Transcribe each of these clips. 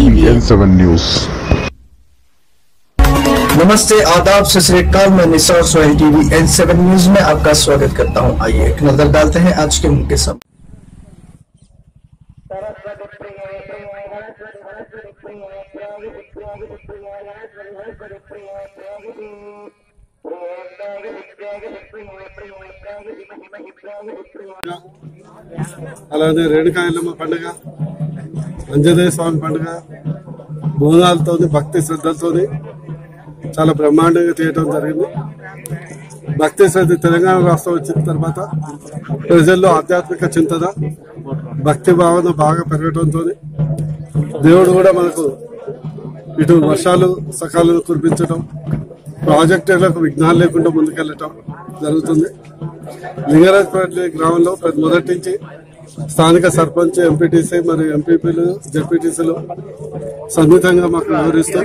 TV N7 News. नमस्ते आदाब सत श्रीकाल मैं Nisar Sohail TV N seven news में आपका स्वागत करता हूं आइए एक नजर डालते हैं आज के मुख्य सब అలానే రేణుకాయలమ్మ పండుగ అంజనేయ స్వామి పండుగ బోనాలతో భక్తి శ్రద్ధలతో చాలా బ్రహ్మాండంగా చేయడం జరిగింది భక్తి శ్రద్ధ తెలంగాణ రాష్ట్రం వచ్చిన తర్వాత ప్రజల్లో ఆధ్యాత్మిక చింతన భక్తి భావన బాగా పెరగడంతో దేవుడు కూడా మనకు ఇటు వర్షాలు సకాలంలో కురిపించడం ప్రాజెక్టులకు విఘ్నాలు లేకుండా ముందుకెళ్ళటం జరుగుతుంది లింగరాజపేట గ్రామంలో ప్రతి మొదటి నుంచి స్థానిక సర్పంచ్ ఎంపీటీసీ మరియు ఎంపీపీలు జెడ్పీటీసీలు సన్నిహితంగా మాకు వివరిస్తూ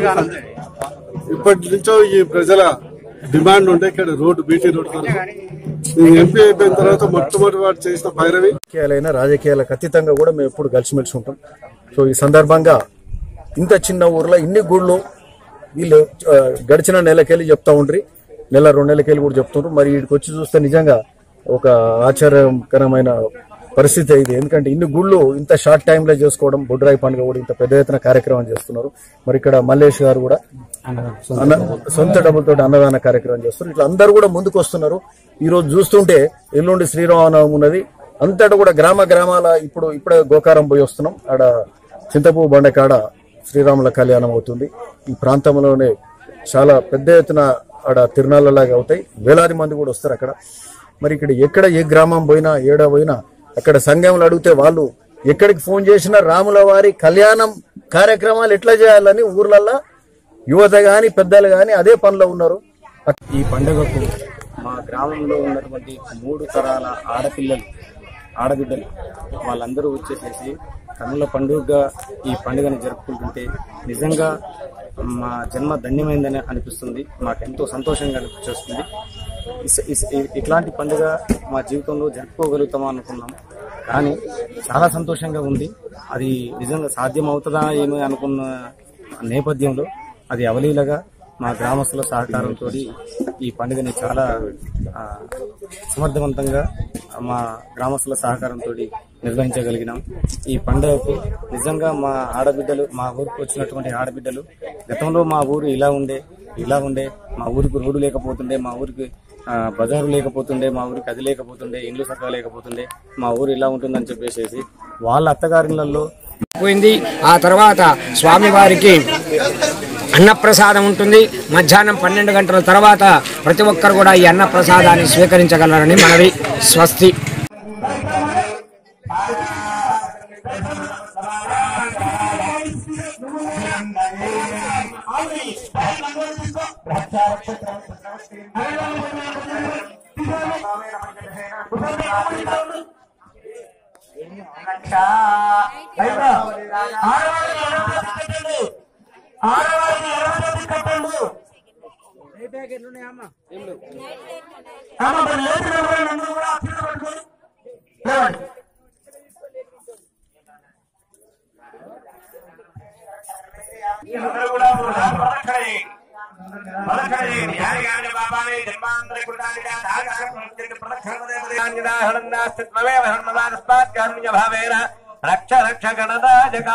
ఇప్పటి నుంచో ఈ ప్రజల డిమాండ్ ఉంటే ఇక్కడ రోడ్డు బీటీ రోడ్డు కొరకు నేను ఎంపీ అయిపోయిన తర్వాత మొట్టమొదటి వాడు చేసిన భైరవి రాజకీయాలైనా రాజకీయాలకు అతీతంగా కూడా మేము ఎప్పుడు కలిసిమెలిసి ఉంటాం సో ఈ సందర్భంగా ఇంత చిన్న ఊర్లో ఇన్ని గుళ్ళు వీళ్ళు ఆ, గడిచిన నెలకెళ్ళి చెప్తా ఉండ్రి నెల రెండు నెలకెళ్ళి కూడా చెప్తుండ్రు మరి వీడికి వచ్చి చూస్తే నిజంగా ఒక ఆశ్చర్యకరమైన పరిస్థితి ఇది ఎందుకంటే ఇన్ని గుళ్ళు ఇంత షార్ట్ టైంలో చేసుకోవడం బొడ్రాయి పండుగ కూడా ఇంత పెద్ద ఎత్తున కార్యక్రమం చేస్తున్నారు మరి ఇక్కడ మల్లేష్ గారు కూడా అన్న సొంత డబ్బులతో అన్నదాన కార్యక్రమం చేస్తున్నారు ఇట్లా అందరూ కూడా ముందుకు వస్తున్నారు ఈ రోజు చూస్తుంటే ఎల్లుండి శ్రీరామనవమి ఉన్నది అంతటా కూడా గ్రామ గ్రామాల ఇప్పుడు ఇప్పుడే గోకారం పోయి వస్తున్నాం ఆడ చింతపూ బండ కాడ శ్రీరాముల కళ్యాణం అవుతుంది ఈ ప్రాంతంలోనే చాలా పెద్ద ఎత్తున ఆడ తిరునాళ్ళలాగా అవుతాయి వేలాది మంది కూడా వస్తారు అక్కడ మరి ఇక్కడ ఎక్కడ ఏ గ్రామం పోయినా ఏడ పోయినా అక్కడ సంఘంలో అడిగితే వాళ్ళు ఎక్కడికి ఫోన్ చేసినా రాముల వారి కళ్యాణం కార్యక్రమాలు ఎట్లా చేయాలని ఊర్లల్లో యువత గాని పెద్దలు గాని అదే పనిలో ఉన్నారు ఈ పండుగకు మా గ్రామంలో ఉన్నటువంటి మూడు తరాల ఆడపిల్లలు ఆడబిడ్డలు వాళ్ళందరూ వచ్చేసేసి కన్నుల పండుగగా ఈ పండుగను జరుపుకుంటుంటే నిజంగా మా జన్మ ధన్యమైందని అనిపిస్తుంది మాకెంతో సంతోషంగా అనిపిస్తుంది ఇస్- ఇస్- ఇ- ఇట్లాంటి పండుగ మా జీవితంలో జరుపుకోగలుగుతామా అనుకున్నాం కానీ చాలా సంతోషంగా ఉంది అది నిజంగా సాధ్యం అవుతుందా ఏమో అనుకున్న నేపథ్యంలో అది అవలీలగా మా గ్రామస్తుల సహకారంతో ఈ పండుగని చాలా ఆ, సమర్థవంతంగా మా గ్రామస్తుల సహకారంతో నిర్వహించగలిగినాం ఈ పండుగకు నిజంగా మా ఆడబిడ్డలు మా ఊరికి వచ్చినటువంటి ఆడబిడ్డలు గతంలో మా ఊరు ఇలా ఉండే ఇలా ఉండే మా ఊరికి రోడ్డు లేకపోతుండే మా ఊరికి ఆ, బజారు లేకపోతుండే మా ఊరికి అది లేకపోతుండే ఇండ్లు సక్కగా లేకపోతుండే మా ఊరు ఇలా ఉంటుందని చెప్పేసి వాళ్ళ అత్తగారిళ్ళల్లో పోయింది ఆ తర్వాత స్వామివారికి అన్నప్రసాదం ఉంటుంది మధ్యాహ్నం పన్నెండు గంటల తర్వాత ప్రతి ఒక్కరు కూడా ఈ అన్నప్రసాదాన్ని స్వీకరించగలరని మనవి స్వస్తి రక్ష రక్ష గణరాజకా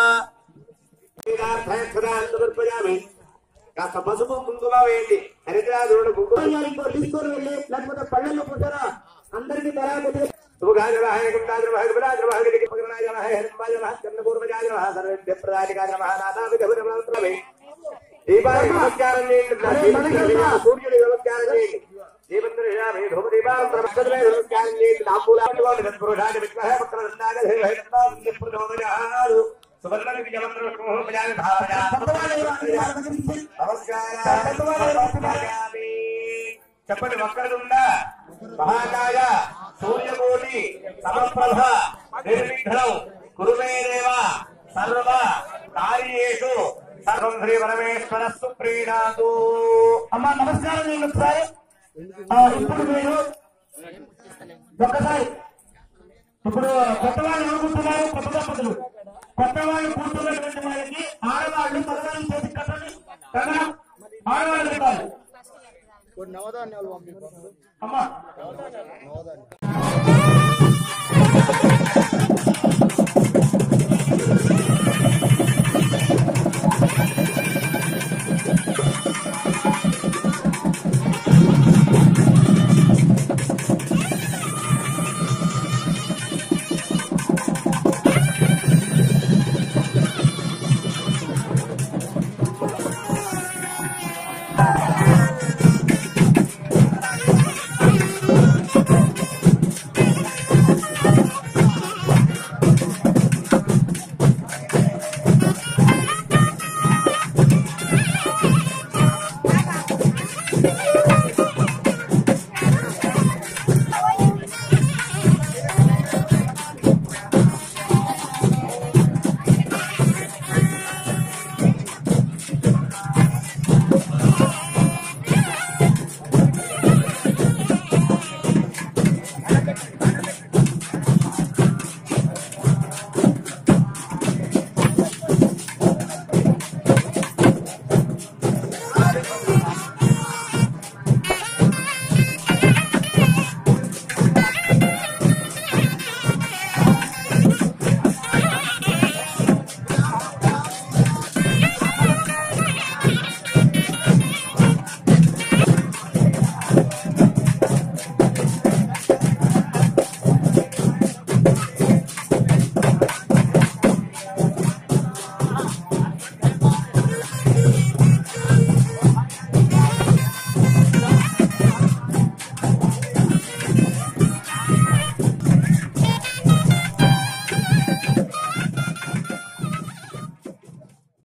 కాస్త పసుపు కుంకుమ వేయండి హరిద్రాదుడు కుంకుమ తీసుకొని వెళ్ళి లేకపోతే పళ్ళల్లో పుట్టారా అందరికీ తరాకు శుభగాజరాయ గుండాజరమహ గుబరాజరమహ గిరికి పగరనాజరమహ హరిద్రాజరమహ కన్నపూర్వజాజరమహ సర్వేభ్యప్రదాధికాజరమహ దీపానికి నమస్కారం చేయండి సూర్యుడి నమస్కారం చేయండి దీపంద్రయామి ధూమదీపాలు ప్రమస్తమే నమస్కారం చేయండి తాంబూలాలు వాళ్ళు సత్పురుషాది విద్మహ పక్రదండాగ హైరత్నాది ప్రచోదయాలు సువర్ణకి జలంధ్ర విష్ణుభజాని భావజా నమస్కారామి చెప్పండి వక్రదుండ మహాకాయ సూర్యకోటి సమప్రభ నిర్విఘ్నం కురుమే దేవ సర్వ కార్యేషు సర్వం శ్రీ పరమేశ్వర సుప్రీణాతు అమ్మా నమస్కారం నేను ఒకసారి ఆ, ఇప్పుడు మీరు ఒక్కసారి ఇప్పుడు కొత్త వాళ్ళు అనుకుంటున్నారు కొత్త దంపతులు కొత్త వాళ్ళు కూర్చున్నటువంటి వాళ్ళకి ధాన్యాలు పంపిస్తారు అమ్మా